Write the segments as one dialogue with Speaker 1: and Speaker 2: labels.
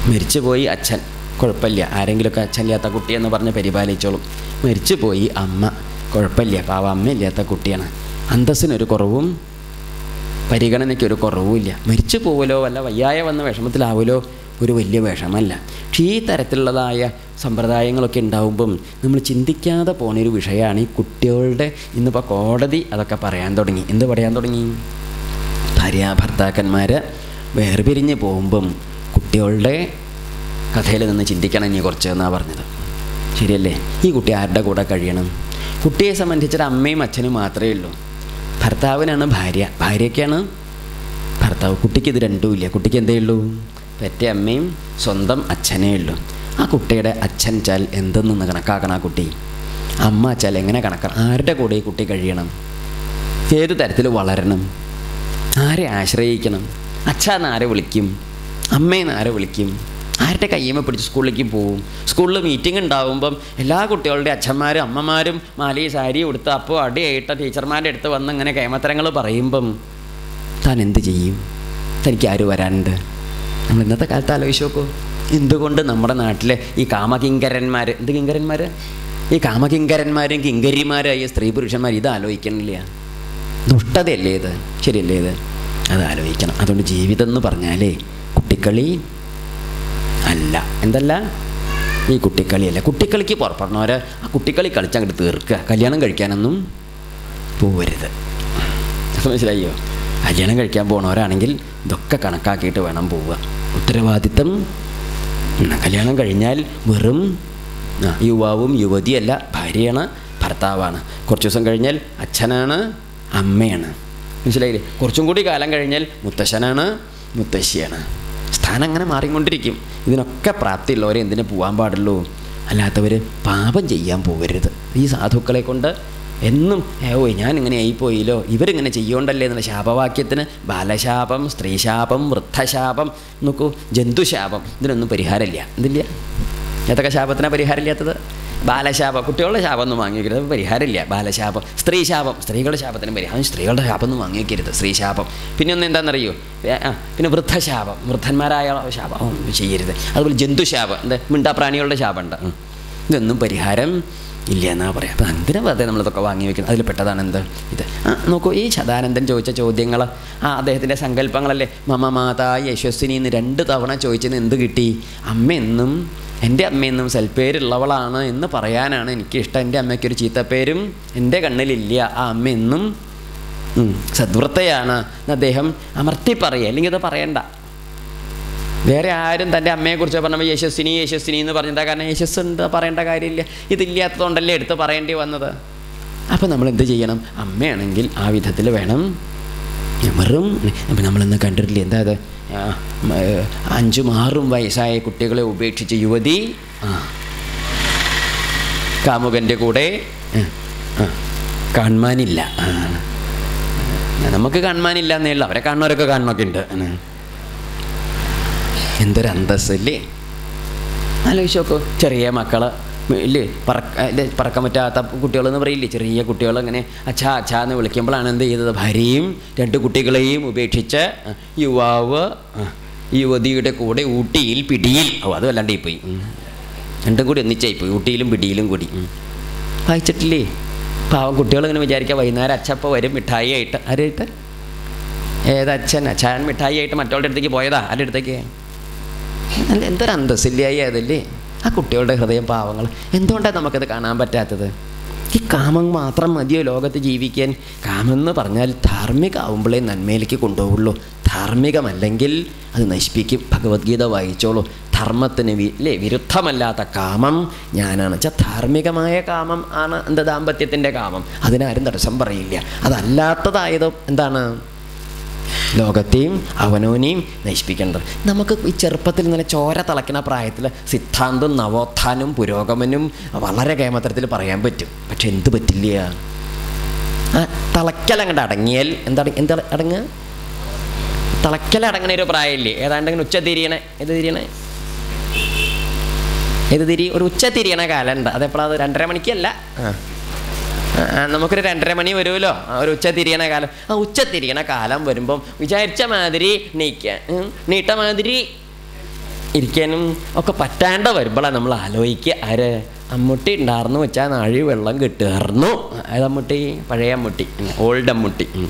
Speaker 1: മരിച്ചുപോയി അച്ഛൻ കുഴപ്പമില്ല ആരെങ്കിലുമൊക്കെ അച്ഛനില്ലാത്ത കുട്ടിയെന്ന് പറഞ്ഞ് പരിപാലിച്ചോളും മരിച്ചുപോയി അമ്മ കുഴപ്പമില്ല പാവ അമ്മയില്ലാത്ത കുട്ടിയാണ് അന്തസ്സിനൊരു കുറവും പരിഗണനയ്ക്കൊരു കുറവുമില്ല മരിച്ചു പോവലോ വല്ല വയ്യായ വന്ന വിഷമത്തിലാവലോ ഒരു വലിയ വിഷമല്ല പക്ഷേ ഈ തരത്തിലുള്ളതായ സമ്പ്രദായങ്ങളൊക്കെ ഉണ്ടാവുമ്പം നമ്മൾ ചിന്തിക്കാതെ പോണൊരു വിഷയമാണ് ഈ കുട്ടികളുടെ ഇന്നിപ്പോൾ കോടതി അതൊക്കെ പറയാൻ തുടങ്ങി എന്ത് പറയാൻ തുടങ്ങി ഭാര്യ ഭർത്താക്കന്മാർ വേർപിരിഞ്ഞ് പോകുമ്പം കുട്ടികളുടെ കഥയിൽ നിന്ന് ചിന്തിക്കണം ഇനി കുറച്ച് എന്നാണ് പറഞ്ഞത് ശരിയല്ലേ ഈ കുട്ടി ആരുടെ കൂടെ കഴിയണം കുട്ടിയെ സംബന്ധിച്ചിട്ട് അമ്മയും അച്ഛനും മാത്രമേ ഉള്ളൂ ഭർത്താവിനാണ് ഭാര്യ ഭാര്യയ്ക്കാണ് ഭർത്താവ് കുട്ടിക്ക് ഇത് രണ്ടുമില്ല കുട്ടിക്ക് എന്തേ ഉള്ളൂ പെറ്റ അമ്മയും സ്വന്തം അച്ഛനേ ഉള്ളൂ ആ കുട്ടിയുടെ അച്ഛൻ ചാൽ എന്തെന്ന് കണക്കാക്കണം ആ കുട്ടി അമ്മ ചാൽ എങ്ങനെ കണക്കണം ആരുടെ കൂടെ ഈ കുട്ടി കഴിയണം ഏത് തരത്തിൽ വളരണം ആരെ ആശ്രയിക്കണം അച്ഛന്ന് ആരെ വിളിക്കും അമ്മയെന്ന് ആരെ വിളിക്കും ആരുടെ കയ്യമ്മ പിടിച്ച് സ്കൂളിലേക്ക് പോവും സ്കൂളിൽ മീറ്റിംഗ് ഉണ്ടാവുമ്പം എല്ലാ കുട്ടികളുടെ അച്ഛന്മാരും അമ്മമാരും മാലി സാരി ഉടുത്ത് അപ്പോൾ അടിയായിട്ട് ടീച്ചർമാരുടെ അടുത്ത് വന്ന് ഇങ്ങനെ കേമത്തരങ്ങൾ പറയുമ്പം താൻ എന്ത് ചെയ്യും തനിക്ക് ആര് വരാനുണ്ട് നമ്മൾ ഇന്നത്തെ കാലത്ത് ആലോചിച്ച് നോക്കൂ എന്തുകൊണ്ട് നമ്മുടെ നാട്ടിലെ ഈ കാമകിങ്കരന്മാർ എന്ത് കിങ്കരന്മാർ ഈ കാമകിങ്കരന്മാരും കിങ്കരിമാരായ സ്ത്രീ പുരുഷന്മാർ ഇത് ആലോചിക്കണില്ല ദുഷ്ടതയല്ലേ ഇത് ശരിയല്ലേ ഇത് അത് ആലോചിക്കണം അതുകൊണ്ട് ജീവിതം എന്ന് പറഞ്ഞാലേ കുട്ടിക്കളി അല്ല എന്തല്ല ഈ കുട്ടിക്കളിയല്ല കുട്ടിക്കളിക്ക് പുറപ്പെടണവരെ ആ കുട്ടിക്കളി കളിച്ചങ്ങോട്ട് തീർക്കുക കല്യാണം കഴിക്കാനൊന്നും പോവരുത് മനസ്സിലായോ കല്യാണം കഴിക്കാൻ പോണവരാണെങ്കിൽ ഇതൊക്കെ കണക്കാക്കിയിട്ട് വേണം പോവുക ഉത്തരവാദിത്തം ഉം, കല്യാണം കഴിഞ്ഞാൽ വെറും ആ, യുവാവും യുവതിയല്ല ഭാര്യയാണ് ഭർത്താവാണ് കുറച്ച് ദിവസം കഴിഞ്ഞാൽ അച്ഛനാണ് അമ്മയാണ് മനസ്സിലായില്ലേ കുറച്ചും കൂടി കാലം കഴിഞ്ഞാൽ മുത്തശ്ശനാണ് മുത്തശ്ശിയാണ് സ്ഥാനം അങ്ങനെ മാറിക്കൊണ്ടിരിക്കും ഇതിനൊക്കെ പ്രാപ്തിയുള്ളവരെ എന്തിനു പോകാൻ പാടുള്ളൂ അല്ലാത്തവർ പാപം ചെയ്യാൻ പോകരുത് ഈ സാധുക്കളെ കൊണ്ട് എന്നും "ഏ, ഓയ് ഞാൻ ഇങ്ങനെ ആയിപ്പോയില്ലോ ഇവരിങ്ങനെ ചെയ്യോണ്ടല്ലേ എന്നുള്ള ശാപവാക്യത്തിന് ബാലശാപം സ്ത്രീശാപം വൃദ്ധശാപം നോക്കൂ ജന്തുശാപം ഇതിനൊന്നും പരിഹാരമില്ല എന്തില്ല ഏതൊക്കെ ശാപത്തിനാണ് പരിഹാരമില്ലാത്തത് ബാലശാപം കുട്ടികളുടെ ശാപം ഒന്നും വാങ്ങി വയ്ക്കരുത് അത് പരിഹാരമില്ല ബാലശാപം സ്ത്രീശാപം സ്ത്രീകളുടെ ശാപത്തിന് പരിഹാരം സ്ത്രീകളുടെ ശാപം ഒന്നും വാങ്ങി വയ്ക്കരുത് സ്ത്രീശാപം പിന്നെ ഒന്ന് എന്താണെന്നറിയോ ഏ, ആ പിന്നെ വൃദ്ധശാപം വൃദ്ധന്മാരായ ശാപം ഉം, ചെയ്യരുത് അതുപോലെ ജന്തുശാപം എന്താ മിണ്ടാപ്രാണികളുടെ ശാപമുണ്ട് ഉം. ഇതൊന്നും പരിഹാരം ഇല്ല എന്നാ പറയാം അപ്പം എന്തിനാ വെറുതെ നമ്മളിതൊക്കെ വാങ്ങി വെക്കുന്നത് അതിൽ പെട്ടതാണ് എന്ത് ഇത് ആ നോക്കൂ ഈ ശതാനന്ദൻ ചോദിച്ച ചോദ്യങ്ങൾ ആ അദ്ദേഹത്തിൻ്റെ സങ്കല്പങ്ങളല്ലേ മമ മാതാ യശസ്വിനി എന്ന് രണ്ട് തവണ ചോദിച്ചതിന് എന്ത് കിട്ടി അമ്മയെന്നും എൻ്റെ അമ്മയെന്നും സൽപ്പേരുള്ളവളാണ് എന്ന് പറയാനാണ് എനിക്കിഷ്ടം എൻ്റെ അമ്മയ്ക്കൊരു ചീത്തപ്പേരും എൻ്റെ കണ്ണിലില്ല ആ അമ്മയെന്നും ഉം, സദ്വൃത്തയാണ് എന്ന് അദ്ദേഹം അമർത്തി പറയുക അല്ലെങ്കിൽ ഇത് പറയണ്ട വേറെ ആരും തൻ്റെ അമ്മയെക്കുറിച്ച് പറഞ്ഞപ്പോൾ യശസ്വിനി യശസ്വിനി എന്ന് പറഞ്ഞതാ കാരണം യശസ് ഉണ്ട് പറയേണ്ട കാര്യമില്ല ഇതില്ലാത്തതുകൊണ്ടല്ലേ എടുത്ത് പറയേണ്ടി വന്നത് അപ്പോൾ നമ്മൾ എന്ത് ചെയ്യണം അമ്മയാണെങ്കിൽ ആ വിധത്തിൽ വേണം വെറും അപ്പം നമ്മളിന്ന് കണ്ടിട്ടില്ലേ എന്താ അത് ആ, മ, ഏ, അഞ്ചും ആറും വയസ്സായ കുട്ടികളെ ഉപേക്ഷിച്ച് യുവതി ആ കാമുകൻ്റെ കൂടെ ആ, ആ, കാണുവാനില്ല ആ. നമുക്ക് കാണുവാനില്ല എന്നേ ഉള്ളൂ അവരെ കാണുന്നവരൊക്കെ കാണുന്നൊക്കെ ഉണ്ട് ആ. എന്തൊരു അന്തസ്സല്ലേ ആലോചിച്ച് നോക്കൂ ചെറിയ മക്കൾ ഇല്ലേ പറക്ക ഇല്ലേ, പറക്കാൻ പറ്റാത്ത കുട്ടികളെന്ന് പറയില്ലേ ചെറിയ കുട്ടികൾ അങ്ങനെ അച്ഛാ അച്ഛാ എന്ന് വിളിക്കുമ്പോഴാണ് എന്ത് ചെയ്തത് ഭാര്യയും രണ്ട് കുട്ടികളെയും ഉപേക്ഷിച്ച് ആ, യുവാവ് ആ, യുവതിയുടെ കൂടെ ഊട്ടിയിൽ പിടിയിൽ ഓ അത് വല്ലാണ്ടായി പോയി ഉം. രണ്ടും കൂടി ഒന്നിച്ചായി പോയി ഊട്ടിയിലും പിടിയിലും കൂടി ഉം. വായിച്ചിട്ടില്ലേ പാവം കുട്ടികളിങ്ങനെ വിചാരിക്കുക വൈകുന്നേരം അച്ഛപ്പ വരും മിഠായി ആയിട്ട് ആരായിട്ട് ഏതച്ഛൻ അച്ഛൻ മിഠായി ആയിട്ട് മറ്റവളുടെ അടുത്തേക്ക് പോയതാ ആരുടെ അടുത്തേക്ക് അല്ല എന്തൊരു അന്തസ്സില്ലായി അതല്ലേ ആ കുട്ടികളുടെ ഹൃദയം പാവങ്ങൾ എന്തുകൊണ്ടാണ് നമുക്കത് കാണാൻ പറ്റാത്തത് ഈ കാമം മാത്രം മതിയോ ലോകത്ത് ജീവിക്കാൻ കാമം എന്ന് പറഞ്ഞാൽ ധാർമ്മികമാവുമ്പോഴേ നന്മയിലേക്ക് കൊണ്ടുപോകുള്ളൂ ധാർമ്മികമല്ലെങ്കിൽ അത് നശിപ്പിക്കും ഭഗവത്ഗീത വായിച്ചോളൂ ധർമ്മത്തിന് വി അല്ലേ വിരുദ്ധമല്ലാത്ത കാമം ഞാനാണ് വെച്ചാൽ ധാർമ്മികമായ കാമം ആണ് എന്താ ദാമ്പത്യത്തിൻ്റെ കാമം അതിനാരും തടസ്സം പറയില്ല അതല്ലാത്തതായതോ എന്താണ് ലോകത്തെയും അവനവനെയും നശിപ്പിക്കേണ്ടത് നമുക്ക് ഈ ചെറുപ്പത്തിൽ ഇങ്ങനെ ചോര തിളയ്ക്കുന്ന പ്രായത്തിൽ സിദ്ധാന്തം നവോത്ഥാനവും പുരോഗമനും വളരെ കേമത്തരത്തിൽ പറയാൻ പറ്റും പക്ഷെ എന്ത് പറ്റില്ല ആ തിളയ്ക്കൽ അങ്ങോട്ട് അടങ്ങിയാൽ എന്താ എന്താ അടങ്ങുക തിളയ്ക്കൽ അടങ്ങുന്ന ഒരു പ്രായമില്ലേ ഏതാണ്ട് ഇങ്ങനെ ഉച്ച തിരിയണേ ഏത് തിരിയണേ ഏത് തിരി ഒരു ഉച്ച തിരിയണ കാലം ഉണ്ട് അതെപ്പോഴത് രണ്ടര മണിക്കല്ല ആ ആ, ആ, നമുക്കൊരു രണ്ടര മണി വരുമല്ലോ ആ, ഒരു ഉച്ച തിരിയണ കാലം ആ ഉച്ച തിരിയണ കാലം വരുമ്പം വിചാരിച്ച മാതിരി നീക്ക ഉം, നീട്ട മാതിരി ഇരിക്കാനും ഒക്കെ പറ്റാണ്ട് വരുമ്പോഴാണ് നമ്മൾ ആലോചിക്കുക ആര് അമ്മുട്ടി ഉണ്ടായിരുന്നു വെച്ചാൽ നാഴി വെള്ളം കിട്ടുമായിരുന്നു അത് അമ്മുട്ടി പഴയ അമ്മുട്ടി ഓൾഡ് അമ്മുട്ടി ഉം.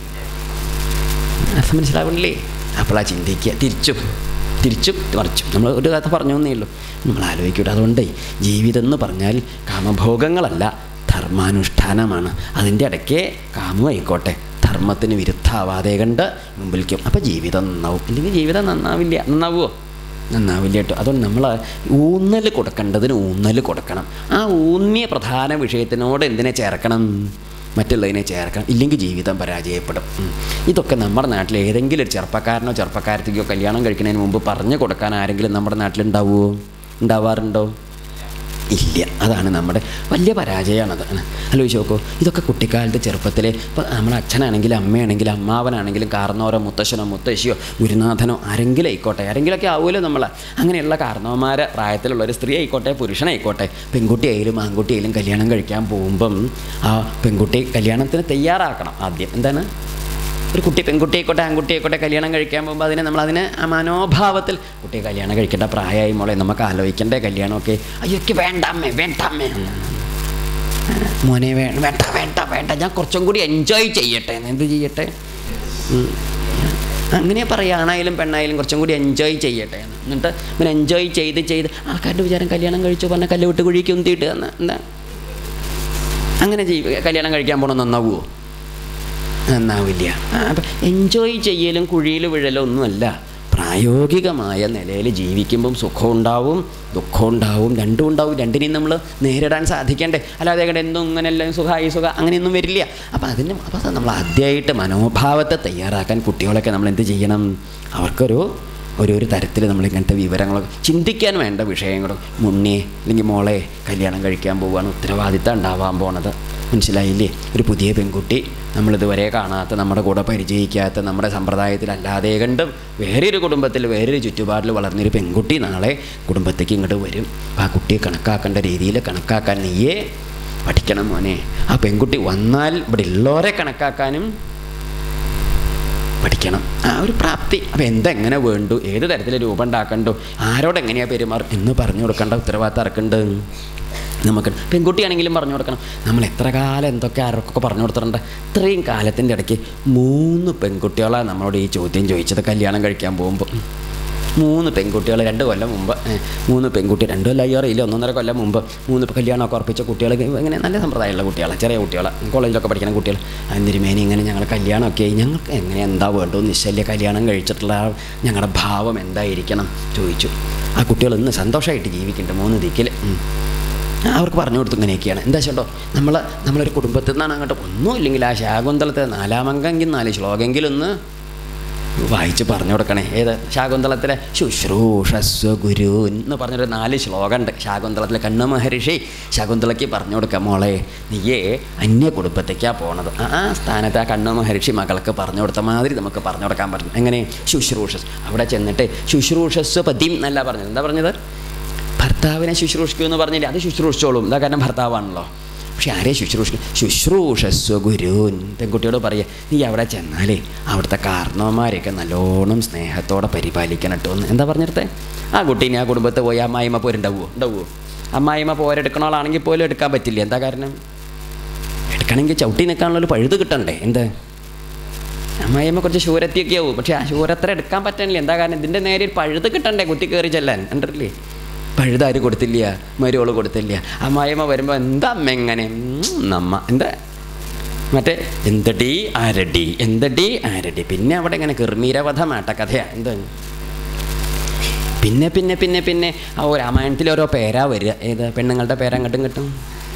Speaker 1: അർത്ഥം മനസ്സിലാവണില്ലേ അപ്പോഴാ ചിന്തിക്കുക തിരിച്ചും തിരിച്ചും മറിച്ചും നമ്മൾ ഒരു കഥ പറഞ്ഞു എന്നേ ഉള്ളൂ നമ്മൾ ആലോചിക്കൂടെ അതുകൊണ്ട് ജീവിതം എന്ന് പറഞ്ഞാൽ കാമഭോഗങ്ങളല്ല ധർമാനുഷ്ഠാനമാണ് അതിൻ്റെ ഇടയ്ക്ക് കാമമായിക്കോട്ടെ ധർമ്മത്തിന് വിരുദ്ധാവാതെ കണ്ട് മുമ്പിലേക്കും അപ്പോൾ ജീവിതം നന്നാവും ഇല്ലെങ്കിൽ ജീവിതം നന്നാവില്ല നന്നാവുമോ നന്നാവില്ല കേട്ടോ അതുകൊണ്ട് നമ്മൾ ഊന്നൽ കൊടുക്കേണ്ടതിന് ഊന്നൽ കൊടുക്കണം ആ ഊന്നിയ പ്രധാന വിഷയത്തിനോട് എന്തിനെ ചേർക്കണം മറ്റുള്ളതിനെ ചേർക്കണം ഇല്ലെങ്കിൽ ജീവിതം പരാജയപ്പെടും ഉം. ഇതൊക്കെ നമ്മുടെ നാട്ടിൽ ഏതെങ്കിലും ഒരു ചെറുപ്പക്കാരനോ ചെറുപ്പക്കാരത്തേക്കോ കല്യാണം കഴിക്കുന്നതിന് മുമ്പ് പറഞ്ഞു കൊടുക്കാൻ ആരെങ്കിലും നമ്മുടെ നാട്ടിലുണ്ടാവുമോ ഉണ്ടാവാറുണ്ടോ ഇല്ല അതാണ് നമ്മുടെ വലിയ പരാജയമാണത് ആലോചിച്ച് നോക്കൂ ഇതൊക്കെ കുട്ടിക്കാലത്ത് ചെറുപ്പത്തിൽ ഇപ്പോൾ നമ്മുടെ അച്ഛനാണെങ്കിലും അമ്മയാണെങ്കിലും അമ്മാവനാണെങ്കിലും കാർന്നോരോ മുത്തശ്ശനോ മുത്തശ്ശിയോ ഗുരുനാഥനോ ആരെങ്കിലും ആയിക്കോട്ടെ ആരെങ്കിലുമൊക്കെ ആവുമല്ലോ നമ്മൾ അങ്ങനെയുള്ള കാർന്നവന്മാരെ പ്രായത്തിലുള്ള ഒരു സ്ത്രീ ആയിക്കോട്ടെ പുരുഷനായിക്കോട്ടെ പെൺകുട്ടിയായാലും ആൺകുട്ടിയായാലും കല്യാണം കഴിക്കാൻ പോകുമ്പം ആ പെൺകുട്ടി കല്യാണത്തിന് തയ്യാറാക്കണം ആദ്യം എന്താണ് ഒരു കുട്ടി പെൺകുട്ടി ആയിക്കോട്ടെ ആൺകുട്ടി ആയിക്കോട്ടെ കല്യാണം കഴിക്കാൻ പോകുമ്പോൾ അതിനെ നമ്മൾ അതിനെ ആ മനോഭാവത്തിൽ കുട്ടിയെ കല്യാണം കഴിക്കേണ്ട പ്രായമായി മോളെ നമുക്ക് ആലോചിക്കേണ്ട കല്യാണമൊക്കെ അയ്യൊക്കെ വേണ്ട അമ്മേ വേണ്ട അമ്മേ മോനെ വേ വേണ്ട വേണ്ട വേണ്ട ഞാൻ കുറച്ചും കൂടി എൻജോയ് ചെയ്യട്ടെ എന്ന്. എന്ത് ചെയ്യട്ടെ ഉം. അങ്ങനെ പറയുകയാണായാലും പെണ്ണായാലും കുറച്ചും കൂടി എൻജോയ് ചെയ്യട്ടെ എന്ന്. എന്നിട്ട് ഇവൻ എൻജോയ് ചെയ്ത് ചെയ്ത് ആൾക്കാരുടെ വിചാരം കല്യാണം കഴിച്ചു പറഞ്ഞാൽ കല്ല് വിട്ട് കുഴിക്ക് ഉന്തിയിട്ട് എന്ന് എന്താ അങ്ങനെ ചെയ്യ കല്യാണം കഴിക്കാൻ പോകണം നന്നാവുമോ നന്നാവില്ല ആ, അപ്പം എൻജോയ് ചെയ്യലും കുഴിയിൽ വീഴലും ഒന്നുമല്ല പ്രായോഗികമായ നിലയിൽ ജീവിക്കുമ്പം സുഖം ഉണ്ടാവും ദുഃഖം ഉണ്ടാവും രണ്ടും ഉണ്ടാവും രണ്ടിനെയും നമ്മൾ നേരിടാൻ സാധിക്കണ്ടേ അല്ലാതെ കണ്ട് എന്തും ഇങ്ങനെല്ലാം സുഖമായി സുഖം അങ്ങനെയൊന്നും വരില്ല അപ്പം അതിന് അപ്പം നമ്മൾ ആദ്യമായിട്ട് മനോഭാവത്തെ തയ്യാറാക്കാൻ കുട്ടികളൊക്കെ നമ്മൾ എന്ത് ചെയ്യണം അവർക്കൊരു ഒരു ഒരു തരത്തിൽ നമ്മൾ ഇങ്ങനത്തെ വിവരങ്ങളൊക്കെ ചിന്തിക്കാൻ വേണ്ട വിഷയങ്ങളും മുന്നേ അല്ലെങ്കിൽ മോളെ കല്യാണം കഴിക്കാൻ പോവുകയാണ് ഉത്തരവാദിത്തം ഉണ്ടാവാൻ പോണത് മനസ്സിലായില്ലേ ഒരു പുതിയ പെൺകുട്ടി നമ്മളിതുവരെ കാണാത്ത നമ്മുടെ കൂടെ പരിചയിക്കാത്ത നമ്മുടെ സമ്പ്രദായത്തിലല്ലാതെ കണ്ടും വേറൊരു കുടുംബത്തിൽ വേറൊരു ചുറ്റുപാടിൽ വളർന്നൊരു പെൺകുട്ടി നാളെ കുടുംബത്തേക്ക് ഇങ്ങോട്ട് വരും അപ്പോൾ ആ കുട്ടിയെ കണക്കാക്കേണ്ട രീതിയിൽ കണക്കാക്കാൻ നീയേ പഠിക്കണം മോനെ ആ പെൺകുട്ടി വന്നാൽ ഇവിടെ ഉള്ളവരെ കണക്കാക്കാനും പഠിക്കണം ആ ഒരു പ്രാപ്തി അപ്പോൾ എന്തെങ്ങനെ വേണ്ടു ഏത് തരത്തിൽ രൂപം ഉണ്ടാക്കണ്ടു ആരോട് എങ്ങനെയാണ് പെരുമാറും എന്ന് പറഞ്ഞു കൊടുക്കേണ്ട ഉത്തരവാദിത്തം ഇറക്കുന്നുണ്ട് നമുക്ക് പെൺകുട്ടിയാണെങ്കിലും പറഞ്ഞു കൊടുക്കണം നമ്മൾ എത്ര കാലം എന്തൊക്കെ ആർക്കൊക്കെ പറഞ്ഞു കൊടുത്തിട്ടുണ്ട് ഇത്രയും കാലത്തിൻ്റെ ഇടയ്ക്ക് മൂന്ന് പെൺകുട്ടികളാണ് നമ്മളോട് ഈ ചോദ്യം ചോദിച്ചത് കല്യാണം കഴിക്കാൻ പോകുമ്പോൾ മൂന്ന് പെൺകുട്ടികൾ രണ്ട് കൊല്ലം മുമ്പ് ഏ, മൂന്ന് പെൺകുട്ടി രണ്ട് കൊല്ലം അയ്യോ ഇല്ല ഒന്നൊന്നര കൊല്ലം മുമ്പ് മൂന്ന് കല്യാണമൊക്കെ ഉറപ്പിച്ച കുട്ടികൾ ഇങ്ങനെ നല്ല സമ്പ്രദായമുള്ള കുട്ടികളാണ് ചെറിയ കുട്ടികൾ കോളേജിലൊക്കെ പഠിക്കുന്ന കുട്ടികൾ അതിരുമേനി ഇങ്ങനെ ഞങ്ങൾ കല്യാണമൊക്കെ ആയി ഞങ്ങൾക്ക് എങ്ങനെ എന്താ വേണ്ടോ നിശ്ചല്യ കല്യാണം കഴിച്ചിട്ടുള്ള ആ ഞങ്ങളുടെ ഭാവം എന്തായിരിക്കണം ചോദിച്ചു ആ കുട്ടികൾ ഇന്ന് സന്തോഷമായിട്ട് ജീവിക്കുന്നുണ്ട് മൂന്ന് ദിക്കിൽ ഉം. അവർക്ക് പറഞ്ഞു കൊടുത്തു ഇങ്ങനെയൊക്കെയാണ് എന്താ ചേട്ടോ നമ്മൾ നമ്മളൊരു കുടുംബത്തിൽ നിന്നാണ് അങ്ങോട്ട് ഒന്നും ഇല്ലെങ്കിൽ ആ ശാകുന്തളത്തെ നാലാമങ്കെങ്കിൽ നാല് ശ്ലോകമെങ്കിലും ഒന്ന് വായിച്ച് പറഞ്ഞു കൊടുക്കണേ ഏത് ശാകുന്തളത്തിലെ ശുശ്രൂഷസ്വ ഗുരു എന്ന് പറഞ്ഞൊരു നാല് ശ്ലോകമുണ്ട് ശാകുന്തളത്തിലെ കണ്ണു മഹർഷി ശകുന്തളയ്ക്ക് പറഞ്ഞു കൊടുക്കാം മോളെ നീയേ അന്യ കുടുംബത്തേക്കാണ് പോണത് ആ ആ സ്ഥാനത്ത് ആ കണ്ണു മഹർഷി മകൾക്ക് പറഞ്ഞു കൊടുത്ത മാതിരി നമുക്ക് പറഞ്ഞു കൊടുക്കാൻ പറ്റും എങ്ങനെ ശുശ്രൂഷസ് അവിടെ ചെന്നിട്ട് ശുശ്രൂഷസ്വ പതിം എന്നല്ല പറഞ്ഞത് എന്താ പറഞ്ഞത് ഭർത്താവിനെ ശുശ്രൂഷിക്കൂ എന്ന് പറഞ്ഞില്ല അത് ശുശ്രൂഷിച്ചോളും എന്താ കാരണം ഭർത്താവാണല്ലോ പക്ഷെ ആരെ ശുശ്രൂഷിക്കും ശുശ്രൂഷസ്വ ഗുരുൻ പെൺകുട്ടിയോട് പറയുക നീ അവിടെ ചെന്നാലേ അവിടുത്തെ കാരണവന്മാരെയൊക്കെ നല്ലോണം സ്നേഹത്തോടെ പരിപാലിക്കണം കേട്ടോ എന്ന് എന്താ പറഞ്ഞിടത്തെ ആ കുട്ടീനെ ആ കുടുംബത്തെ പോയി അമ്മായിമ്മ പോരുണ്ടാവുമോ ഉണ്ടാവുമോ അമ്മായിമ്മ പോരെടുക്കണോളാണെങ്കിൽ പോലും എടുക്കാൻ പറ്റില്ല എന്താ കാരണം എടുക്കണമെങ്കിൽ ചവിട്ടി നിൽക്കാനുള്ളൊരു പഴുത് കിട്ടണ്ടേ എന്ത് അമ്മായിമ്മ കുറച്ച് ശൂരത്തിയൊക്കെ ആവും പക്ഷേ ആ ശൂരത്ര എടുക്കാൻ പറ്റണില്ല എന്താ കാരണം ഇതിൻ്റെ നേരെ ഒരു പഴുത് കിട്ടണ്ടേ കുത്തി കയറി ചെല്ലാൻ ഉണ്ടല്ലേ പഴുതാര് കൊടുത്തില്ല മരുവോള് കൊടുത്തില്ല അമ്മായിമ്മ വരുമ്പോൾ എന്താ അമ്മ എങ്ങനെ ഉം, നമ്മ എന്താ മറ്റേ എന്തടി ആരടി എന്തടി ആരടി പിന്നെ അവിടെ ഇങ്ങനെ കിർമീരവധമാട്ട കഥയാ എന്ത് പിന്നെ പിന്നെ പിന്നെ പിന്നെ ആ ഓ രാമായണത്തിൽ ഓരോ പേരാ വരിക ഏത് പെണ്ണുങ്ങളുടെ പേര് അങ്ങോട്ടും കിട്ടും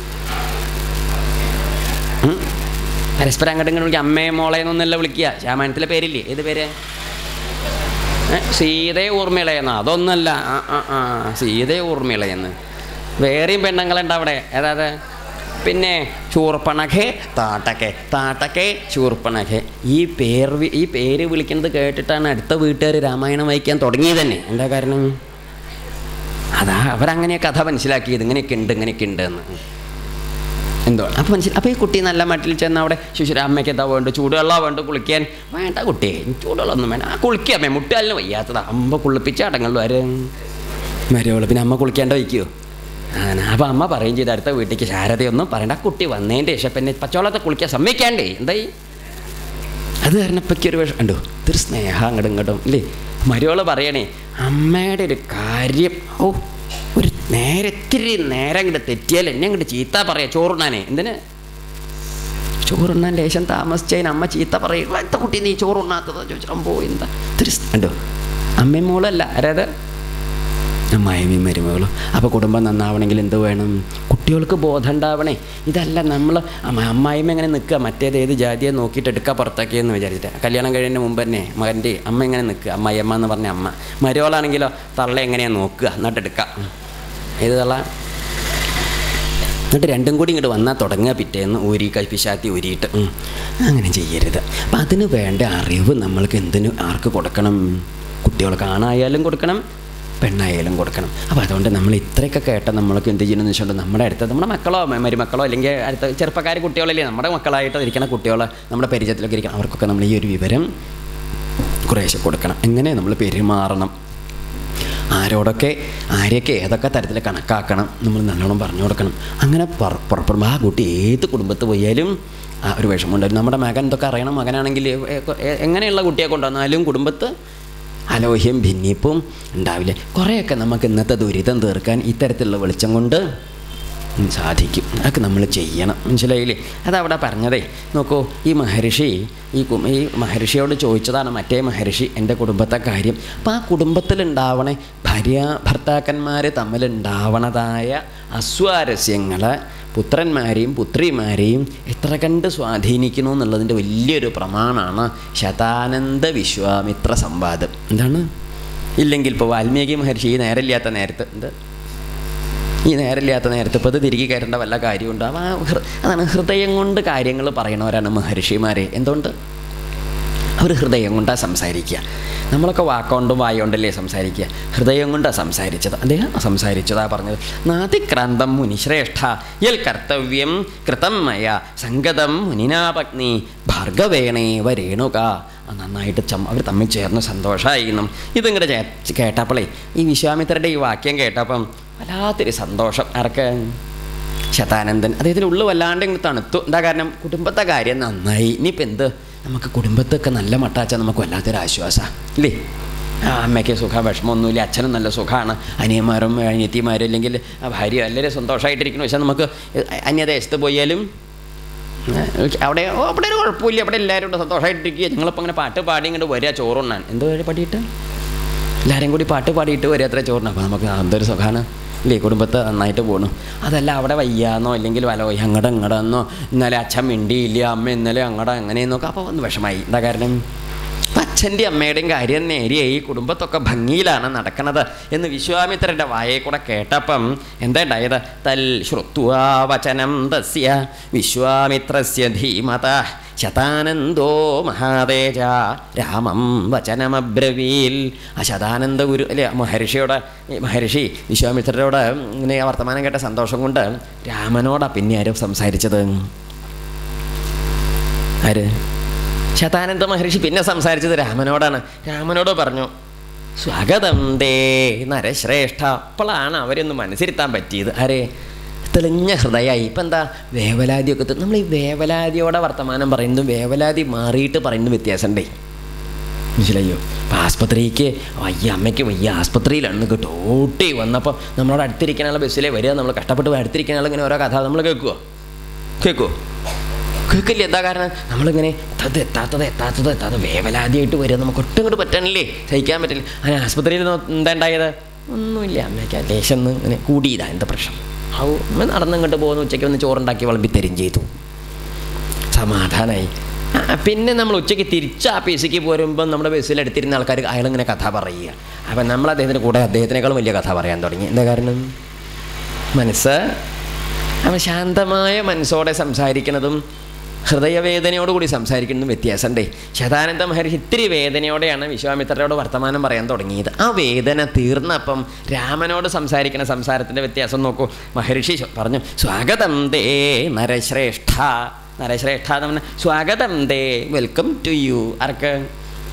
Speaker 1: ഉം. പരസ്പരം അങ്ങോട്ടും ഇങ്ങോട്ടും വിളിക്കുക അമ്മയെ മോളെ എന്നൊന്നല്ല വിളിക്കുക രാമായണത്തിലെ പേരില്ലേ ഏത് പേര് ഏ, സീതയെ ഊർമിളയെന്നോ അതൊന്നല്ല ആ ആ ആ സീതയെ ഊർമിളയെന്ന് വേറെയും പെണ്ണുങ്ങളുണ്ട് അവിടെ ഏതാത് പിന്നെ ചൂർപ്പണഖെ താട്ടക്കെ താട്ടക്കെ ചൂർപ്പണഖെ ഈ പേർ വി- ഈ പേര് വിളിക്കുന്നത് കേട്ടിട്ടാണ് അടുത്ത വീട്ടുകാർ രാമായണം വായിക്കാൻ തുടങ്ങിയത് തന്നെ എന്താ കാരണം അതാ അവരങ്ങനെ കഥ മനസ്സിലാക്കിയത് ഇങ്ങനെയൊക്കെ ഉണ്ട് ഇങ്ങനെയൊക്കെ ഉണ്ട് എന്ന് എന്തോ അപ്പോൾ മനസ്സിൽ അപ്പോൾ ഈ കുട്ടി നല്ല മട്ടിൽ ചെന്ന് അവിടെ ശുശ്ര അമ്മയ്ക്ക് എന്താ വേണ്ട ചൂടുവെള്ളം വേണ്ട കുളിക്കാൻ വേണ്ട കുട്ടിയെ ചൂടുവെള്ളമൊന്നും വേണ്ട ആ കുളിക്കാമേ മുട്ടാലിന് വയ്യാത്തതാ അമ്പ കുളിപ്പിച്ച അടങ്ങുള്ളൂ ആര് മരുവള് പിന്നെ അമ്മ കുളിക്കാണ്ട് വയ്ക്കുമോ അങ്ങനെ അപ്പം അമ്മ പറയും ചെയ്ത് അടുത്ത വീട്ടിലേക്ക് ശാരദയൊന്നും പറയണ്ട ആ കുട്ടി വന്നതിൻ്റെ ശേഷം പിന്നെ പച്ചവെള്ളത്തെ കുളിക്കാൻ സമ്മതിക്കാണ്ടേ എന്തായി അത് കാരണപ്പൊക്കെ ഒരു വിഷം ഉണ്ടോ ഇതൊരു സ്നേഹം അങ്ങോട്ടും ഇങ്ങോട്ടും ഇല്ലേ മരുവള് പറയണേ അമ്മയുടെ ഒരു കാര്യം ഓ ഒരു നേരെ ഇത്തിരി നേരം അങ്ങോട്ട് തെറ്റിയാൽ എന്നെ അങ്ങോട്ട് ചീത്ത പറയാം ചോറുണ്ണാനേ എന്തിന് ചോറുണ്ണാൻ ലേശം താമസിച്ചതിന് അമ്മ ചീത്ത പറയും എന്താ കുട്ടി നീ ചോറുണ്ണാത്തത് ചോദിച്ചാൽ പോ എന്താ ഇത്തിരി സ്- ഉണ്ടോ അമ്മയും മോളല്ല ആരാത് അമ്മായിമ്മയും മരുമകളും അപ്പോൾ കുടുംബം നന്നാവണമെങ്കിൽ എന്ത് വേണം കുട്ടികൾക്ക് ബോധം ഉണ്ടാവണേ ഇതല്ല നമ്മൾ അമ്മ അമ്മായിമ്മ എങ്ങനെ നിൽക്കുക മറ്റേത് ഏത് ജാതിയെ നോക്കിയിട്ട് എടുക്കുക പുറത്തേക്കെന്ന് വിചാരിച്ചിട്ട് കല്യാണം കഴിയുന്നതിന് മുമ്പ് തന്നെ മകൻ്റെ അമ്മ എങ്ങനെ നിൽക്കുക അമ്മായിയമ്മ എന്ന് പറഞ്ഞ അമ്മ മരുവളാണെങ്കിലോ തള്ള എങ്ങനെയാണ് നോക്കുക എന്നിട്ട് എടുക്കുക ഏത് തള്ള എന്നിട്ട് രണ്ടും കൂടി ഇങ്ങോട്ട് വന്നാൽ തുടങ്ങുക പിറ്റേന്ന് ഊരി കൽപ്പിശാത്തി ഊരിയിട്ട് ഉം. അങ്ങനെ ചെയ്യരുത് അപ്പം അതിന് വേണ്ട അറിവ് നമ്മൾക്ക് എന്തിനു ആർക്ക് കൊടുക്കണം കുട്ടികൾക്ക് ആണായാലും കൊടുക്കണം പെണ്ണായാലും കൊടുക്കണം അപ്പോൾ അതുകൊണ്ട് നമ്മൾ ഇത്രയൊക്കെ കേട്ട നമ്മൾക്ക് എന്ത് ചെയ്യണമെന്ന് വെച്ചുകൊണ്ട് നമ്മുടെ അടുത്ത് നമ്മുടെ മക്കളോ മ- മരുമക്കളോ അല്ലെങ്കിൽ അടുത്ത ചെറുപ്പക്കാർ കുട്ടികളല്ലേ നമ്മുടെ മക്കളായിട്ട് ഇരിക്കുന്ന കുട്ടികളെ നമ്മുടെ പരിചയത്തിലൊക്കെ ഇരിക്കണം അവർക്കൊക്കെ നമ്മൾ ഈ ഒരു വിവരം കുറേശ്ശെ കൊടുക്കണം എങ്ങനെ നമ്മൾ പെരുമാറണം ആരോടൊക്കെ ആരെയൊക്കെ ഏതൊക്കെ തരത്തിൽ കണക്കാക്കണം നമ്മൾ നല്ലോണം പറഞ്ഞു കൊടുക്കണം അങ്ങനെ പുറ- പുറപ്പെടുമ്പോൾ ആ കുട്ടി ഏത് കുടുംബത്ത് പോയാലും ആ ഒരു വിഷമം ഉണ്ടായിരുന്നു നമ്മുടെ മകൻ ഇതൊക്കെ അറിയണം മകനാണെങ്കിൽ എ- എ- എങ്ങനെയുള്ള കുട്ടിയെ കൊണ്ടുവന്നാലും കുടുംബത്ത് അലോഹ്യം ഭിന്നിപ്പും ഉണ്ടാവില്ല കുറേയൊക്കെ നമുക്ക് ഇന്നത്തെ ദുരിതം തീർക്കാൻ ഇത്തരത്തിലുള്ള വെളിച്ചം കൊണ്ട് സാധിക്കും അതൊക്കെ നമ്മൾ ചെയ്യണം മനസ്സിലായില്ലേ അതവിടെ പറഞ്ഞതേ നോക്കൂ ഈ മഹർഷി ഈ കു- ഈ മഹർഷിയോട് ചോദിച്ചതാണ് മറ്റേ മഹർഷി എൻ്റെ കുടുംബത്തെ കാര്യം അപ്പോൾ ആ കുടുംബത്തിലുണ്ടാവണേ ഭാര്യ ഭർത്താക്കന്മാർ തമ്മിലുണ്ടാവണതായ അസ്വാരസ്യങ്ങൾ പുത്രന്മാരെയും പുത്രിമാരെയും എത്ര കണ്ട് സ്വാധീനിക്കുന്നു എന്നുള്ളതിൻ്റെ വലിയൊരു പ്രമാണമാണ് ശതാനന്ദ വിശ്വാമിത്ര സംവാദം എന്താണ് ഇല്ലെങ്കിൽ ഇപ്പോൾ വാൽമീകി മഹർഷി ഈ നേരമില്ലാത്ത നേരത്ത് എന്ത് ഈ നേരമില്ലാത്ത നേരത്തെ ഇപ്പോൾ ഇത് തിരികെ കയറേണ്ട വല്ല കാര്യമുണ്ട് അവ ഹൃ- അതാണ് ഹൃദയം കൊണ്ട് കാര്യങ്ങൾ പറയണവരാണ് മഹർഷിമാരെ എന്തുകൊണ്ട് അവർ ഹൃദയം കൊണ്ടാണ് സംസാരിക്കുക നമ്മളൊക്കെ വാക്കുകൊണ്ടും വായുകൊണ്ടല്ലേ സംസാരിക്കുക ഹൃദയം കൊണ്ടാണ് സംസാരിച്ചത് അദ്ദേഹം സംസാരിച്ചതാ പറഞ്ഞത് നാതിക്രാന്തം മുനിശ്രേഷ്ഠ യൽ കർത്തവ്യം കൃതം മയ സംഗതം മുനിനാപഗ്നി ഭാർഗവേണേ വരേണുക ആ നന്നായിട്ട് ചം അവർ തമ്മിൽ ചേർന്ന് സന്തോഷമായി എന്നും ഇതിങ്ങോട്ട് ചേ കേട്ടപ്പോളേ ഈ വിശ്വാമിത്രയുടെ ഈ വാക്യം കേട്ടപ്പം വല്ലാത്തൊരു സന്തോഷം ആർക്ക് ശതാനന്ദൻ അദ്ദേഹത്തിന് ഉള്ളു വല്ലാണ്ട് ഇങ്ങ് തണുത്തു എന്താ കാരണം കുടുംബത്തെ കാര്യം നന്നായി ഇനിയിപ്പോൾ എന്ത് നമുക്ക് കുടുംബത്തൊക്കെ നല്ല മട്ടാച്ചാൽ നമുക്ക് വല്ലാത്തൊരു ആശ്വാസമാണ് ഇല്ലേ ആ അമ്മയ്ക്ക് സുഖം വിഷമമൊന്നുമില്ല അച്ഛനും നല്ല സുഖമാണ് അനിയന്മാരും അനിയത്തിമാരും അല്ലെങ്കിൽ ആ ഭാര്യ എല്ലാവരും സന്തോഷമായിട്ടിരിക്കുന്നു പക്ഷേ നമുക്ക് അന്യദേശത്ത് പോയാലും ഏ, അവിടെ ഓ, അവിടെ ഒരു കുഴപ്പമില്ല അവിടെ എല്ലാവരും കൂടെ സന്തോഷമായിട്ടിരിക്കുക ഞങ്ങളിപ്പോൾ അങ്ങനെ പാട്ട് പാടി ഇങ്ങോട്ട് വരിക ചോറുണ്ണാൻ എന്തോ പാടിയിട്ട് എല്ലാവരും കൂടി പാട്ട് പാടിയിട്ട് വരിക അത്ര ചോറിന് അപ്പോൾ നമുക്ക് എന്തൊരു സുഖമാണ് ഇല്ലേ കുടുംബത്തെ നന്നായിട്ട് പോണു അതല്ല അവിടെ വയ്യാന്നോ അല്ലെങ്കിൽ വല അങ്ങടെ ഇങ്ങടെന്നോ ഇന്നലെ അച്ഛൻ മിണ്ടിയില്ല അമ്മ ഇന്നലെ അങ്ങടെ അങ്ങനെയെന്നൊക്കെ അപ്പോൾ ഒന്ന് വിഷമായി എന്താ കാരണം അപ്പം അച്ഛൻ്റെ അമ്മയുടെയും കാര്യം നേരെയായി കുടുംബത്തൊക്കെ ഭംഗിയിലാണ് നടക്കുന്നത് എന്ന് വിശ്വാമിത്രൻ്റെ വായെ കൂടെ കേട്ടപ്പം എന്താ ഉണ്ടായത് തൽ ശ്രുത്വാ വചനം തസ്യ വിശ്വാമിത്രസ്യ ധീമത ശതാനന്ദോ മഹാതേജ രാമം വചനമബ്രവീൽ ആ ശതാനന്ദ ഗുരു അല്ലെ മഹർഷിയോട് ഈ മഹർഷി വിശ്വാമിത്രരോട് ഇങ്ങനെ ആ വർത്തമാനം കേട്ട സന്തോഷം കൊണ്ട് രാമനോടാ പിന്നെ ആരും സംസാരിച്ചത് ആര് ശതാനന്ദ മഹർഷി പിന്നെ സംസാരിച്ചത് രാമനോടാണ് രാമനോട് പറഞ്ഞു സ്വാഗതം ദേ നരശ്രേഷ്ഠ അപ്പോഴാണ് അവരൊന്ന് മനസ്സിരുത്താൻ പറ്റിയത് ആരെ തെളിഞ്ഞ ഹൃദയമായി ഇപ്പം എന്താ വേവലാതിയൊക്കെ തി- നമ്മൾ ഈ വേവലാതിയോടെ വർത്തമാനം പറയുന്നതും വേവലാതി മാറിയിട്ട് പറയുന്നതും വ്യത്യാസമുണ്ടേ മനസ്സിലായോ അപ്പം ആസ്പത്രിക്ക് വയ്യ അമ്മയ്ക്ക് വയ്യ ആസ്പത്രിയിലാണ് കേട്ടോ ഓട്ടി വന്നപ്പോൾ നമ്മളോട് അടുത്തിരിക്കുന്ന ആൾ ബസ്സിലേ വരിക നമ്മൾ കഷ്ടപ്പെട്ട് അടുത്തിരിക്കുന്ന ആൾ ഇങ്ങനെ ഓരോ കഥ നമ്മൾ കേൾക്കുമോ കേൾക്കുമോ കേൾക്കില്ല എന്താ കാരണം നമ്മളിങ്ങനെ എത്താത്തത് എത്താത്തത് എത്താത്തത് എത്താത്തത് വേവലാതിയായിട്ട് വരിക നമുക്ക് ഒട്ടും കൂടെ പറ്റണില്ലേ സഹിക്കാൻ പറ്റില്ല അങ്ങനെ ആസ്പത്രിയിൽ നോ- എന്താ ഉണ്ടായത് ഒന്നുമില്ല അമ്മയ്ക്ക് ലേശം ഒന്ന് ഇങ്ങനെ കൂടിയതാ എന്താ പ്രശ്നം ഔ അമ്മ നടന്നിങ്ങോട്ട് പോകുന്ന ഉച്ചയ്ക്ക് ഒന്ന് ചോറുണ്ടാക്കി വിളമ്പി തരും ചെയ്തു സമാധാനമായി ആ, പിന്നെ നമ്മൾ ഉച്ചയ്ക്ക് തിരിച്ച് ആ പീസിക്ക് പോരുമ്പം നമ്മുടെ ബസ്സിൽ എടുത്തിരുന്ന ആൾക്കാർ അയാളിങ്ങനെ കഥ പറയുക അപ്പം നമ്മൾ അദ്ദേഹത്തിൻ്റെ കൂടെ അദ്ദേഹത്തിനേക്കാളും വലിയ കഥ പറയാൻ തുടങ്ങി എന്താ കാരണം മനസ്സ് അവൻ ശാന്തമായ മനസ്സോടെ സംസാരിക്കുന്നതും ഹൃദയവേദനയോടുകൂടി സംസാരിക്കുന്നതും വ്യത്യാസമുണ്ടേ ശതാനന്ദ മഹർഷി ഇത്തിരി വേദനയോടെയാണ് വിശ്വാമിത്രരോട് വർത്തമാനം പറയാൻ തുടങ്ങിയത് ആ വേദന തീർന്നപ്പം രാമനോട് സംസാരിക്കുന്ന സംസാരത്തിൻ്റെ വ്യത്യാസം നോക്കൂ മഹർഷി ചോ- പറഞ്ഞു സ്വാഗതം ദേ നരശ്രേഷ്ഠ നരശ്രേഷ്ഠ എന്ന് പറഞ്ഞാൽ സ്വാഗതം ദേ വെൽക്കം ടു യു ആർക്ക്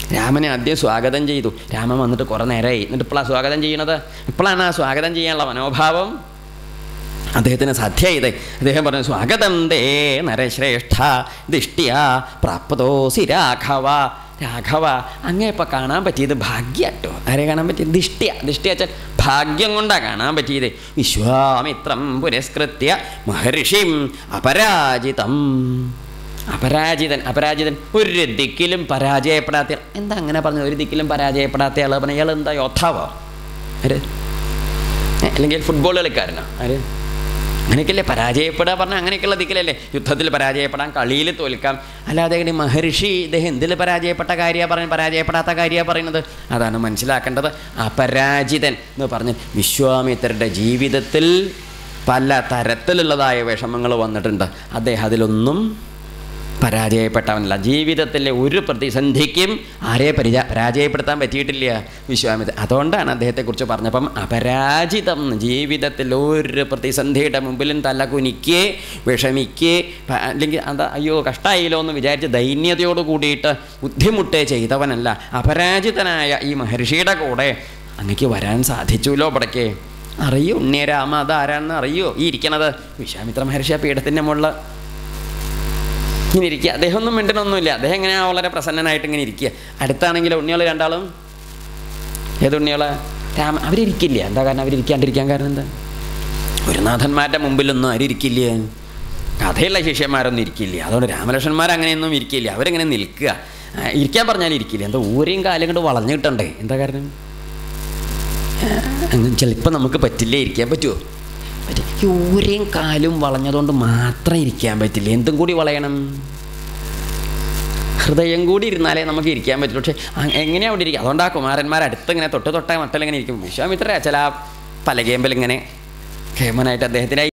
Speaker 1: രാമനെ ആദ്യം സ്വാഗതം ചെയ്തു രാമൻ വന്നിട്ട് കുറേ നേരമായി എന്നിട്ട് ഇപ്പോഴാണ് സ്വാഗതം ചെയ്യണത് ഇപ്പോഴാണ് ആ സ്വാഗതം ചെയ്യാനുള്ള മനോഭാവം അദ്ദേഹത്തിന് സാധ്യമായത് അദ്ദേഹം പറഞ്ഞു സ്വാഗതം തേ നരശ്രേഷ്ഠ ദിഷ്ടിയ പ്രാപ്തോസി രാഘവ രാഘവ അങ്ങേ ഇപ്പം കാണാൻ പറ്റിയത് ഭാഗ്യാട്ടോ ആരെ കാണാൻ പറ്റിയത് ദിഷ്ടിയ ദിഷ്ടിയ വെച്ചാൽ ഭാഗ്യം കൊണ്ടാണ് കാണാൻ പറ്റിയത് വിശ്വാമിത്രം പുരസ്കൃത്യ മഹർഷിം അപരാജിതം അപരാജിതൻ അപരാജിതൻ ഒരു ദിക്കിലും പരാജയപ്പെടാത്ത എന്താ അങ്ങനെ പറഞ്ഞു ഒരു ദിക്കിലും പരാജയപ്പെടാത്ത ആൾ പറഞ്ഞ ഇയാൾ എന്താ യോദ്ധാവോ ആര് ഏ, അല്ലെങ്കിൽ ഫുട്ബോൾ കളിക്കാരനോ ആര് അങ്ങനെയൊക്കെയല്ലേ പരാജയപ്പെടുക പറഞ്ഞാൽ അങ്ങനെയൊക്കെയുള്ള ദിക്കിലല്ലേ യുദ്ധത്തിൽ പരാജയപ്പെടാം കളിയിൽ തോൽക്കാം അല്ലാതെ ഇങ്ങനെ മഹർഷി ഇദ്ദേഹം എന്തിൽ പരാജയപ്പെട്ട കാര്യമാണ് പറയുന്നത് പരാജയപ്പെടാത്ത കാര്യമാണ് പറയുന്നത് അതാണ് മനസ്സിലാക്കേണ്ടത് അപരാജിതൻ എന്ന് പറഞ്ഞ് വിശ്വാമിത്രരുടെ ജീവിതത്തിൽ പല തരത്തിലുള്ളതായ വിഷമങ്ങൾ വന്നിട്ടുണ്ട് അദ്ദേഹം അതിലൊന്നും പരാജയപ്പെട്ടവനല്ല ജീവിതത്തിലെ ഒരു പ്രതിസന്ധിക്കും ആരെ പരിച പരാജയപ്പെടുത്താൻ പറ്റിയിട്ടില്ല വിശ്വാമിത്ര അതുകൊണ്ടാണ് അദ്ദേഹത്തെക്കുറിച്ച് പറഞ്ഞപ്പം അപരാജിതം ജീവിതത്തിൽ ഒരു പ്രതിസന്ധിയുടെ മുമ്പിലും തല കുനിക്കേ വിഷമിക്കേ പ- അല്ലെങ്കിൽ എന്താ അയ്യോ കഷ്ടായില്ലോ എന്ന് വിചാരിച്ച് ദൈന്യതയോട് കൂടിയിട്ട് ബുദ്ധിമുട്ടേ ചെയ്തവനല്ല അപരാജിതനായ ഈ മഹർഷിയുടെ കൂടെ അങ്ങക്ക് വരാൻ സാധിച്ചുല്ലോ ഇവിടേക്ക് അറിയോ ഉണ്ണിയരാമ അതാരാണെന്ന് അറിയോ ഈ ഇരിക്കണത് വിശ്വാമിത്ര മഹർഷി ആ പീഠത്തിൻ്റെ മുകളിൽ ഇങ്ങനെ ഇരിക്കുക അദ്ദേഹം ഒന്നും മിണ്ടണമൊന്നുമില്ല അദ്ദേഹം ഇങ്ങനെ വളരെ പ്രസന്നനായിട്ട് ഇങ്ങനെ ഇരിക്കുക അടുത്താണെങ്കിൽ ഉണ്ണികൾ രണ്ടാളും ഏത് ഉണ്ണികള് രാമ അവരിയ്ക്കില്ല എന്താ കാരണം അവരിയ്ക്കാണ്ടിരിക്കാൻ കാരണം എന്താ ഗുരുനാഥന്മാരുടെ മുമ്പിലൊന്നും ആരും ഇരിക്കില്ല കഥയുള്ള ശിഷ്യന്മാരൊന്നും ഇരിക്കില്ല അതുകൊണ്ട് രാമലക്ഷ്മണന്മാർ അങ്ങനെയൊന്നും ഇരിക്കില്ല അവരിങ്ങനെ നിൽക്കുക ആ, ഇരിക്കാൻ പറഞ്ഞാൽ ഇരിക്കില്ല എന്താ ഊരെയും കാലും കൊണ്ട് വളഞ്ഞു കിട്ടണ്ടേ എന്താ കാരണം അങ്ങനെ ചിലപ്പോൾ നമുക്ക് പറ്റില്ലേ ഇരിക്കാൻ പറ്റുമോ പറ്റും ഈ ഊരയും കാലും വളഞ്ഞതുകൊണ്ട് മാത്രം ഇരിക്കാൻ പറ്റില്ല എന്തും കൂടി വളയണം ഹൃദയം കൂടി ഇരുന്നാലേ നമുക്ക് ഇരിക്കാൻ പറ്റുള്ളൂ പക്ഷേ എങ്ങനെയാണ് അവിടെ ഇരിക്കുക അതുകൊണ്ട് ആ കുമാരന്മാർ അടുത്ത് ഇങ്ങനെ തൊട്ട് തൊട്ട മട്ടിലിങ്ങനെ ഇരിക്കും വിശ്വാമിത്ര ചില പലകേമ്പൽ ഇങ്ങനെ ക്ഷേമനായിട്ട് അദ്ദേഹത്തിനായി